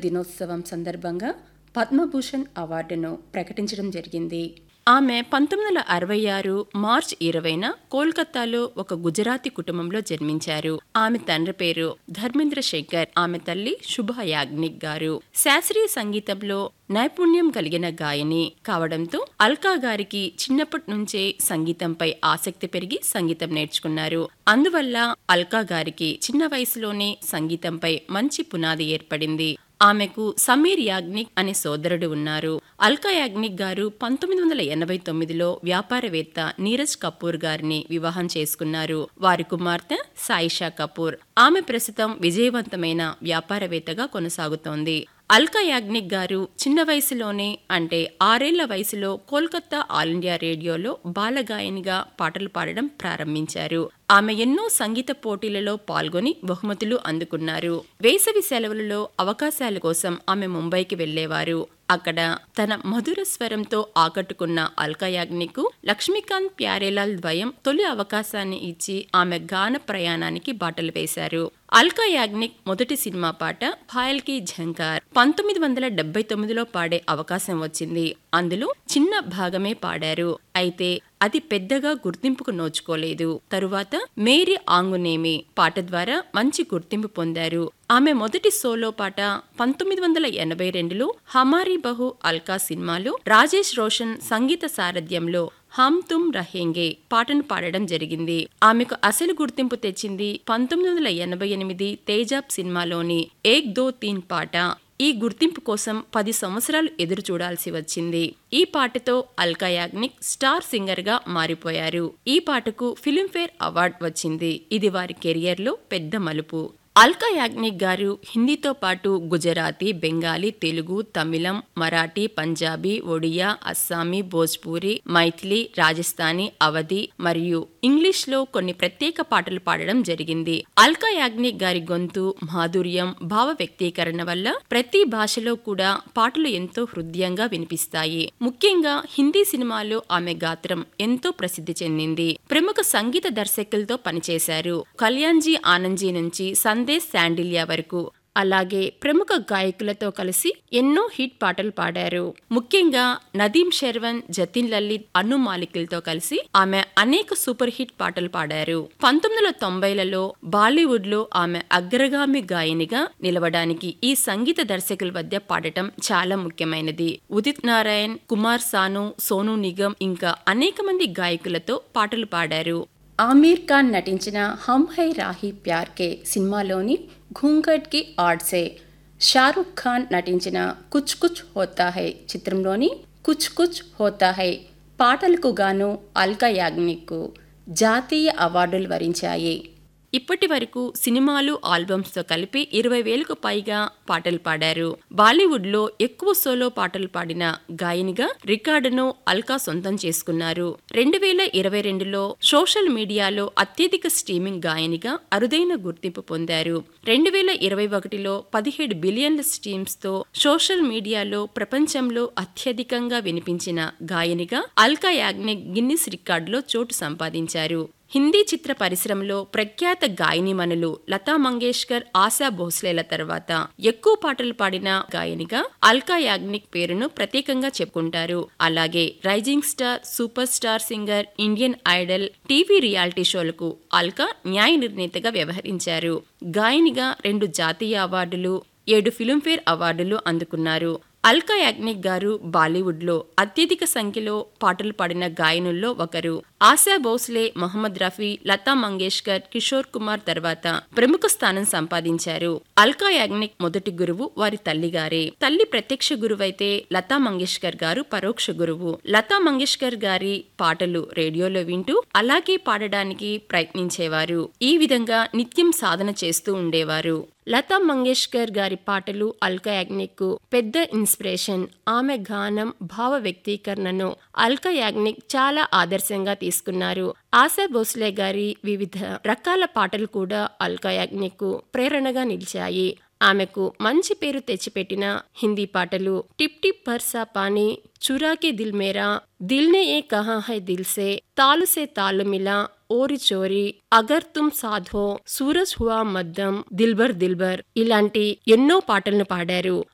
దినోత్సవం సందర్భంగా పద్మభూషణ్ అవార్డును ప్రకటించడం జరిగింది ఆమె పంతొమ్మిది వందల అరవై ఆరు మార్చ్ ఇరవైన కోల్కతాలో ఒక గుజరాతీ కుటుంబంలో జన్మించారు ఆమె తండ్రి పేరు ధర్మేంద్ర శేఖర్ ఆమె తల్లి శుభ యాగ్నిక్ గారు శాస్త్రీయ సంగీతంలో నైపుణ్యం కలిగిన గాయని కావడంతో అల్కా గారికి చిన్నప్పటి నుంచే సంగీతంపై ఆసక్తి పెరిగి సంగీతం నేర్చుకున్నారు అందువల్ల అల్కా గారికి చిన్న వయసులోనే సంగీతంపై మంచి పునాది ఏర్పడింది ఆమెకు సమీర్ యాగ్నిక్ అనే సోదరుడు ఉన్నారు అల్కా యాగ్నిక్ గారు పంతొమ్మిది వందల ఎనభై తొమ్మిదిలో వ్యాపారవేత్త నీరజ్ కపూర్ గారిని వివాహం చేసుకున్నారు వారి కుమార్తె సాయిషా కపూర్ ఆమె ప్రస్తుతం విజయవంతమైన వ్యాపారవేత్తగా కొనసాగుతోంది అల్కా యాగ్నిక్ గారు చిన్న వయసులోనే అంటే ఆరేళ్ల వయసులో కోల్కతా ఆల్ ఇండియా రేడియోలో బాలగాయనిగా పాటలు పాడడం ప్రారంభించారు ఆమె ఎన్నో సంగీత పోటీలలో పాల్గొని బహుమతులు అందుకున్నారు వేసవి సెలవులలో అవకాశాల కోసం ఆమె ముంబైకి వెళ్లేవారు అక్కడ తన మధుర స్వరంతో ఆకట్టుకున్న అల్కా యాగ్నిక్ లక్ష్మీకాంత్ ప్యారేలాల్ ద్వయం తొలి అవకాశాన్ని ఇచ్చి ఆమె గాన ప్రయాణానికి బాటలు వేశారు అల్కా యాగ్నిక్ మొదటి సినిమా పాట ఫాయల్ కి ఝంకార్ పంతొమ్మిది వందల డెబ్బై తొమ్మిదిలో పాడే అవకాశం వచ్చింది అందులో చిన్న భాగమే పాడారు అయితే అది పెద్దగా గుర్తింపుకు నోచుకోలేదు తరువాత మేరీ ఆంగునేమి పాట ద్వారా మంచి గుర్తింపు పొందారు ఆమె మొదటి సోలో పాట పంతొమ్మిది వందల ఎనభై రెండులో హమారీ బహు అల్కా సినిమాలో రాజేష్ రోషన్ సంగీత సారథ్యంలో హమ్ తుమ్ రహేంగే పాటను పాడడం జరిగింది ఆమెకు అసలు గుర్తింపు తెచ్చింది పంతొమ్మిది వందల ఎనభై ఎనిమిది తేజాబ్ సినిమాలోని ఏక్ దో తీన్ పాట ఈ గుర్తింపు కోసం పది సంవత్సరాలు ఎదురు చూడాల్సి వచ్చింది ఈ పాటతో అల్కా యాగ్నిక్ స్టార్ సింగర్ గా మారిపోయారు ఈ పాటకు ఫిల్మ్ఫేర్ అవార్డు వచ్చింది ఇది వారి కెరియర్లో పెద్ద మలుపు అల్కా యాగ్నిక్ గారు హిందీతో పాటు గుజరాతీ బెంగాలీ తెలుగు తమిళం మరాఠీ పంజాబీ ఒడియా అస్సామీ భోజ్పూరి మైథిలి రాజస్థానీ అవధి మరియు ఇంగ్లీష్ లో కొన్ని ప్రత్యేక పాటలు పాడడం జరిగింది అల్కా యాగ్నిక్ గారి గొంతు మాధుర్యం భావ వ్యక్తీకరణ వల్ల ప్రతి భాషలో కూడా పాటలు ఎంతో హృదయంగా వినిపిస్తాయి ముఖ్యంగా హిందీ సినిమాలో ఆమె గాత్రం ఎంతో ప్రసిద్ధి చెందింది ప్రముఖ సంగీత దర్శకులతో పనిచేశారు కళ్యాణ్జీ ఆనందజీ నుంచి సందేశ్ శాండిలియా వరకు అలాగే ప్రముఖ గాయకులతో కలిసి ఎన్నో హిట్ పాటలు పాడారు ముఖ్యంగా నదీం శర్వన్ జతిన్ లలిత్ అను మాలికులతో కలిసి ఆమె అనేక సూపర్ హిట్ పాటలు పాడారు పంతొమ్మిది వందల తొంభైలలో బాలీవుడ్ లో ఆమె అగ్రగామి గాయనిగా నిలవడానికి ఈ సంగీత దర్శకుల వద్ద పాడటం చాలా ముఖ్యమైనది ఉదిత్ నారాయణ్ కుమార్ సాను సోను నిగమ్ ఇంకా అనేక మంది గాయకులతో పాటలు పాడారు ఆమీర్ ఖాన్ నటించిన హమ్ హై రాహి ప్యార్ కే సినిమాలోని ఘూంఘట్ కి ఆడ్సే షారుఖ్ ఖాన్ నటించిన కుచ్ కుచ్ హోతా హై చిత్రంలోని కుచ్ కుచ్ హోతా హై పాటలకు గాను అల్కా యాగ్నిక్ జాతీయ అవార్డులు వరించాయి ఇప్పటి వరకు సినిమాలు ఆల్బమ్స్తో కలిపి ఇరవై వేలకు పైగా పాటలు పాడారు బాలీవుడ్లో ఎక్కువ సోలో పాటలు పాడిన గాయనిగా రికార్డును అల్కా సొంతం చేసుకున్నారు రెండు వేల ఇరవై రెండులో సోషల్ మీడియాలో అత్యధిక స్ట్రీమింగ్ గాయనిగా అరుదైన గుర్తింపు పొందారు రెండు వేల ఇరవై ఒకటిలో పదిహేడు బిలియన్ల స్ట్రీమ్స్తో సోషల్ మీడియాలో ప్రపంచంలో అత్యధికంగా వినిపించిన గాయనిగా అల్కా యాగ్నిక్ గిన్నిస్ రికార్డులో చోటు సంపాదించారు హిందీ చిత్ర పరిశ్రమలో ప్రఖ్యాత గాయనిమణులు లతా మంగేష్కర్ ఆశా భోస్లేల తర్వాత ఎక్కువ పాటలు పాడిన గాయనిగా అల్కా యాగ్నిక్ పేరును ప్రత్యేకంగా చెప్పుకుంటారు అలాగే rising star super star singer Indian Idol TV reality షోలకు అల్కా న్యాయ నిర్ణేతగా వ్యవహరించారు గాయనిగా రెండు జాతీయ అవార్డులు ఏడు ఫిల్మ్ఫేర్ అవార్డులు అందుకున్నారు అల్కా యాగ్నిక్ గారు బాలీవుడ్లో అత్యధిక సంఖ్యలో పాటలు పాడిన గాయనుల్లో ఒకరు ఆశా భోస్లే మహమ్మద్ రఫీ లతా మంగేష్కర్ కిషోర్ కుమార్ తర్వాత ప్రముఖ స్థానం సంపాదించారు అల్కా యాగ్నిక్ మొదటి గురువు వారి తల్లిగారే తల్లి ప్రత్యక్ష గురువైతే లతా మంగేష్కర్ గారు పరోక్ష గురువు లతా మంగేష్కర్ గారి పాటలు రేడియోలో వింటూ అలాగే పాడడానికి ప్రయత్నించేవారు ఈ విధంగా నిత్యం సాధన చేస్తూ ఉండేవారు లతా మంగేష్కర్ గారి పాటలు అల్కా యాగ్నిక్ పెద్ద ఇన్స్పిరేషన్ ఆమె గానం భావ వ్యక్తీకరణను అల్కా యాగ్నిక్ చాలా ఆదర్శంగా తీసుకున్నారు ఆశా భోస్లే గారి వివిధ రకాల పాటలు కూడా అల్కా యాగ్నిక్ ప్రేరణగా నిలిచాయి ఆమెకు మంచి పేరు తెచ్చిపెట్టిన హిందీ పాటలు టిప్ టిప్ పర్సా పానీ చురాకే దిల్ మేరా దిల్ నే ఏ కహా హై దిల్ సే తాలు సే తాలు మిలా ఓరి చోరి అగర్ తుమ్ సాధో సూరజ్ హువా మద్దం దిల్బర్ దిల్బర్ ఇలాంటి ఎన్నో పాటలను పాడారు